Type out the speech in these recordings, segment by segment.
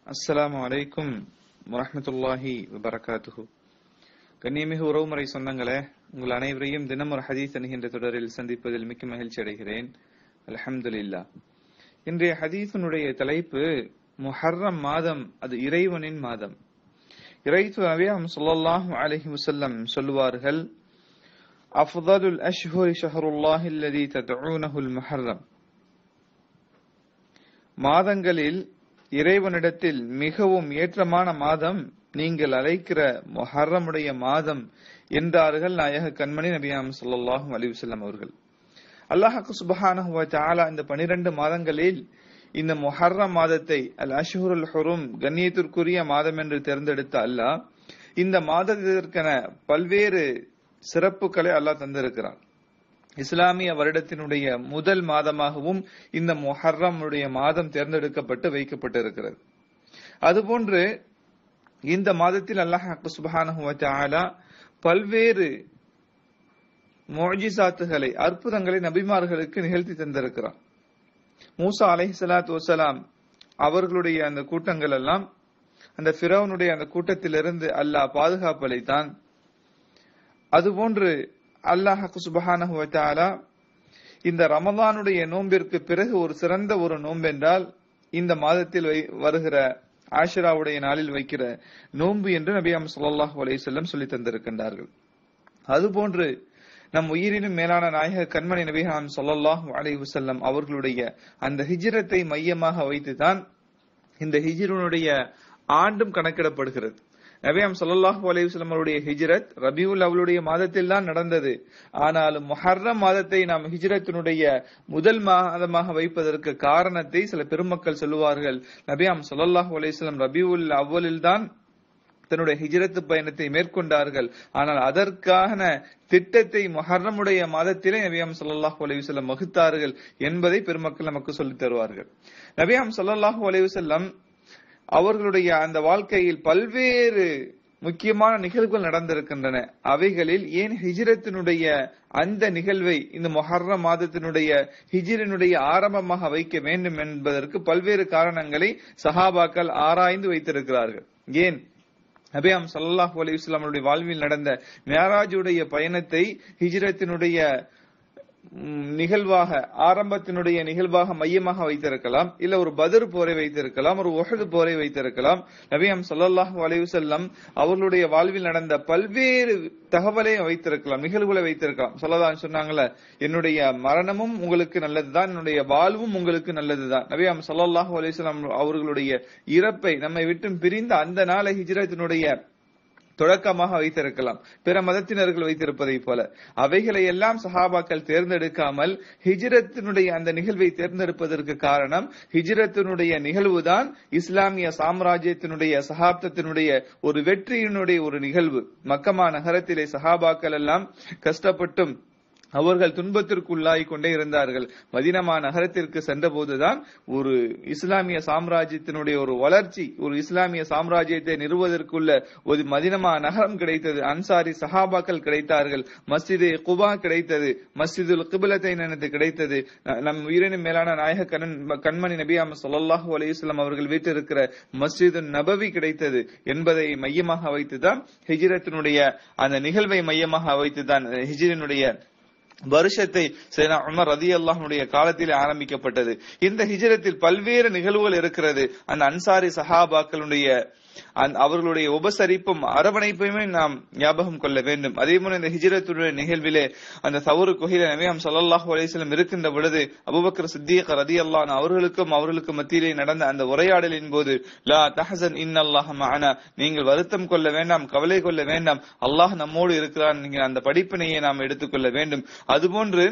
அஸ்ஸலாமு அலைக்கும் வரஹ்மத்துல்லாஹி வபரகாத்துஹு கண்ணியமிகு உறவுமுறை சொந்தங்களே உங்கள் அனைவரையும் தினம் ஒரு ஹதீஸ் அணுகின்ற தொடரில் சந்திப்பதில் மிக்க மகிழ்ச்சி அடைகிறேன் அல்ஹம்துலில்லா இன்றைய ஹதீஸினுடைய தலைப்பு முஹர்ரம் மாதம் அது இறைவனின் மாதம் இறைத்து நபியாம் ஸல்லல்லாஹு அலைஹி வஸல்லம் சொல்லுவார்கள் அஃதலுல் அஷ்ஹுரி ஷஹருல்லாஹி அல்லதி தத்ஊனஹுல் முஹர்ரம் மாதங்களில் இறைவனிடத்தில் மிகவும் ஏற்றமான மாதம் நீங்கள் அழைக்கிற மொஹர்ரமுடைய மாதம் என்றார்கள் நாயக கண்மணி நபியாம் ஸல்லல்லாஹு அலைஹி வஸல்லம் அவர்கள் அல்லாஹ் சுப்ஹானஹு வ தஆலா இந்த 12 மாதங்களில் இந்த முஹர்ரம் மாதத்தை அல் அஷ்ஹுருல் ஹுரும் கண்ணியத்திற்குரிய மாதம் என்று தேர்ந்தெடுத்த அல்லாஹ் இந்த மாதத்திற்கென பல்வேறு சிறப்புகளை அல்லாஹ் தந்திருக்கிறான் இஸ்லாமிய வருடத்தினுடைய முதல் மாதமாகவும் இந்த முஹர்ரமுடைய மாதம் தேர்ந்தெடுக்கப்பட்டு வைக்கப்பட்டிருக்கிறது அதுபோன்று இந்த மாதத்தில் அல்லாஹ் சுபஹானஹு வ தஆலா பல்வேறு முஜிசாத்துகளை அற்புதங்களை நபிமார்களுக்கு நிகழ்த்தி தந்திருக்கிறார் மூசா அலைஹி ஸலாத்து வஸலாம் அவர்களுடைய அந்த கூட்டங்கள் எல்லாம் அந்த ஃபிரௌனுடைய அந்த கூட்டத்திலிருந்து அல்லாஹ் பாதுகாப்பளித்தான் அதுபோன்று அல்லாஹ் சுபஹானஹு வ தஆலா இந்த ரமலானுடைய நோம்பிற்கு பிறகு ஒரு சிறந்த ஒரு நோம்பென்றால் இந்த மாதத்தில் வருகிற ஆஷராவுடைய நாளில் வைக்கிற நோன்பு என்று நபியாம் ஸல்லல்லாஹு அலைஹி வஸல்லம் சொல்லி தந்திருக்கின்றார்கள் அதுபோன்று நம் உயிரினும் மேலான நாயக கண்மணி நபிஹாம் ஸல்லல்லாஹு அலைஹி வஸல்லம் அவர்களுடைய அந்த ஹிஜ்ரத்தை மையமாக வைத்துதான் இந்த ஹிஜ்ரனுடைய ஆண்டும் கணக்கிடப்படுகிறது நபியாம் ஸல்லல்லாஹு அலைஹி வஸல்லம் அவருடைய ஹிஜ்ரத் ரபியுல் அவளுடைய மாதத்தில் தான் நடந்தது ஆனாலும் முஹர்ரம் மாதத்தை நாம் ஹிஜ்ரத்தினுடைய முதல் மாதமாக வைப்பதற்கு காரணத்தை சில பெருமக்கள் சொல்லுவார்கள் நபியாம் ஸல்லல்லாஹு அலைஹி வஸல்லம் ரபியுல் அவ்வலில் தான் தன்னுடைய ஹிஜ்ரத் பயணத்தை மேற்கொண்டார்கள் ஆனால் அதற்கான திட்டத்தை மொஹர்ரமுடைய மாதத்திலே நபியாம் ஸல்லல்லாஹு அலைஹி வஸல்லம் வகுத்தார்கள் என்பதை பெருமக்கள் நமக்கு சொல்லித் தருவார்கள் நபியாம் ஸல்லல்லாஹு அலைஹி வஸல்லம் அவர்களுடைய அந்த வாழ்க்கையில் பல்வேறு முக்கியமான நிகழ்வுகள் நடந்திருக்கின்றன அவைகளில் ஏன் ஹிஜ்ரத்தினுடைய அந்த நிகழ்வை இந்த மொஹர்ரம் மாதத்தினுடைய ஹிஜ்ரினுடைய ஆரம்பமாக வைக்க வேண்டும் என்பதற்கு பல்வேறு காரணங்களை சஹாபாக்கள் ஆராய்ந்து வைத்திருக்கிறார்கள் ஏன் நபியாம் சல்லாஹூ அலி இஸ்லாமுடைய வாழ்வில் நடந்த மேராஜுடைய பயணத்தை ஹிஜ்ரத்தினுடைய நிகழ்வாக ஆரம்பத்தினுடைய நிகழ்வாக மையமாக வைத்திருக்கலாம் இல்ல ஒரு பதிர் போரை வைத்திருக்கலாம் ஒரு ஒஹது போரை வைத்திருக்கலாம் நபியாம் சல்லாஹூ அலையுசல்லம் அவர்களுடைய வாழ்வில் நடந்த பல்வேறு தகவலை வைத்திருக்கலாம் நிகழ்வுகளை வைத்திருக்கலாம் சொல்லதான் சொன்னாங்கல்ல என்னுடைய மரணமும் உங்களுக்கு நல்லதுதான் என்னுடைய வாழ்வும் உங்களுக்கு நல்லதுதான் நபியாம் சல்லாஹூ அலையுசல்லாம் அவர்களுடைய இறப்பை நம்மை விட்டு பிரிந்த அந்த நாளை ஹிஜ்ரத்தினுடைய தொடக்கமாக வைத்திருக்கலாம் பிற மதத்தினர்கள் வைத்திருப்பதை போல அவைகளை எல்லாம் சஹாபாக்கள் தேர்ந்தெடுக்காமல் ஹிஜ்ரத்தினுடைய அந்த நிகழ்வை தேர்ந்தெடுப்பதற்கு காரணம் ஹிஜ்ரத்தினுடைய நிகழ்வுதான் இஸ்லாமிய சாம்ராஜ்யத்தினுடைய சகாப்தத்தினுடைய ஒரு வெற்றியினுடைய ஒரு நிகழ்வு மக்கமா நகரத்திலே சஹாபாக்கள் எல்லாம் கஷ்டப்பட்டும் அவர்கள் துன்பத்திற்குள்ளாய் கொண்டே இருந்தார்கள் மதினமா நகரத்திற்கு சென்றபோதுதான் ஒரு இஸ்லாமிய சாம்ராஜ்யத்தினுடைய ஒரு வளர்ச்சி ஒரு இஸ்லாமிய சாம்ராஜ்யத்தை நிறுவதற்குள்ள ஒரு மதினமா நகரம் கிடைத்தது அன்சாரி சஹாபாக்கள் கிடைத்தார்கள் மஸ்ஜிது குபா கிடைத்தது மஸ்ஜிதுல் கிபிலத்தை நினைத்து கிடைத்தது நம் உயிரினும் மேலான நாயக கண் கண்மணி நபியாம சொல்லாஹு அலையுஸ்லாம் அவர்கள் வீட்டிருக்கிற மஸ்ஜிது நபவி கிடைத்தது என்பதை மையமாக வைத்துதான் ஹிஜ்ரத்தினுடைய அந்த நிகழ்வை மையமாக வைத்துதான் ஹிஜ்ரினுடைய வருஷத்தை சேனா உமர் ரதி அல்லாஹனுடைய காலத்தில் ஆரம்பிக்கப்பட்டது இந்த ஹிஜரத்தில் பல்வேறு நிகழ்வுகள் இருக்கிறது அந்த அன்சாரி சஹாபாக்களுடைய அவர்களுடைய உபசரிப்பும் அரவணைப்பையுமே நாம் ஞாபகம் கொள்ள வேண்டும் அதே போல இந்த ஹிஜரத்துடைய நிகழ்விலே அந்த தவறு குகையில நபியாம் சல்லாஹூ அலிஸ்லம் இருக்கின்ற பொழுது அபுபக்கர் சித்தியக் ரதி அல்லான் அவர்களுக்கும் அவர்களுக்கு மத்தியிலே நடந்த அந்த உரையாடலின் போது லா தஹசன் இன் அல்லாஹ் மஅனா நீங்கள் வருத்தம் கொள்ள வேண்டாம் கவலை கொள்ள வேண்டாம் அல்லாஹ் நம்மோடு இருக்கிறான் நீங்கள் அந்த படிப்பினையை நாம் எடுத்துக்கொள்ள வேண்டும் அதுபோன்று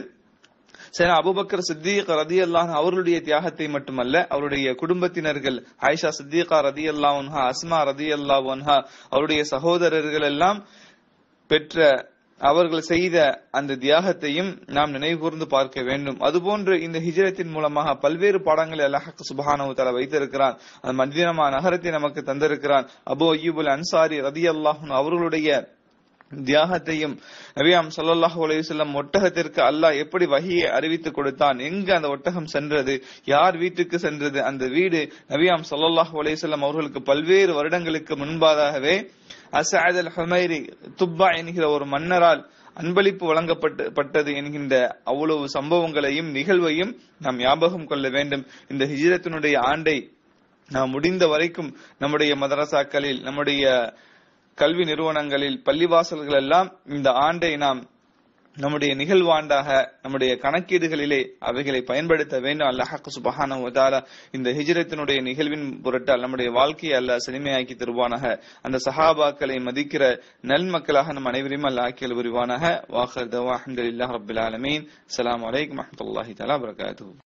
சரி அபுபக்கர் சித்திக் ரதி அல்லாஹ் அவர்களுடைய தியாகத்தை மட்டுமல்ல அவருடைய குடும்பத்தினர்கள் ஆயிஷா சித்திகா ரதி அல்லாஹா அஸ்மா ரதி அல்லாஹா அவருடைய சகோதரர்கள் எல்லாம் பெற்ற அவர்கள் செய்த அந்த தியாகத்தையும் நாம் நினைவுகூர்ந்து பார்க்க வேண்டும் அதுபோன்று இந்த ஹிஜரத்தின் மூலமாக பல்வேறு பாடங்களை அல்லாஹ் சுபஹானு தலா வைத்திருக்கிறான் அந்த மதினமா நகரத்தை நமக்கு தந்திருக்கிறான் அபு அய்யூபுல் அன்சாரி ரதி அல்லாஹூன் அவர்களுடைய தியாகத்தையும் நபியாம் ஸல்லல்லாஹு அலைஹி வஸல்லம் ஒட்டகத்திற்கு அல்லாஹ் எப்படி வஹியை அறிவித்து கொடுத்தான் எங்க அந்த ஒட்டகம் சென்றது யார் வீட்டுக்கு சென்றது அந்த வீடு நபியாம் ஸல்லல்லாஹு அலைஹி வஸல்லம் அவர்களுக்கு பல்வேறு வருடங்களுக்கு முன்பாகவே அசஅத் அல் ஹுமைரி துப்பா என்கிற ஒரு மன்னரால் அன்பளிப்பு வழங்கப்பட்டு பட்டது என்கின்ற அவ்வளவு சம்பவங்களையும் நிகழ்வையும் நாம் ஞாபகம் கொள்ள வேண்டும் இந்த ஹிஜ்ரத்தினுடைய ஆண்டை நாம் முடிந்த வரைக்கும் நம்முடைய மதரசாக்களில் நம்முடைய கல்வி நிறுவனங்களில் பள்ளிவாசல்கள் எல்லாம் இந்த ஆண்டை நாம் நம்முடைய நிகழ்வாண்டாக நம்முடைய கணக்கீடுகளிலே அவைகளை பயன்படுத்த வேண்டும் அல்லாஹ் சுபஹானஹு வ தஆலா இந்த ஹிஜ்ரத்தினுடைய நிகழ்வின் பொருட்டால் நம்முடைய வாழ்க்கையை அல்லாஹ் செழுமையாக்கி தருவானாக அந்த சஹாபாக்களை மதிக்கிற நல் மக்களாக நம் அனைவரையும் அல்லாஹ் ஆக்கியல் புரிவானாக வாஹர் தவா அல்ஹம்துலில்லாஹி ரப்பில் ஆலமீன் அஸ்ஸலாமு அலைக்கும் வரஹ்மத்துல்லாஹி தஆலா வபரகாத்துஹு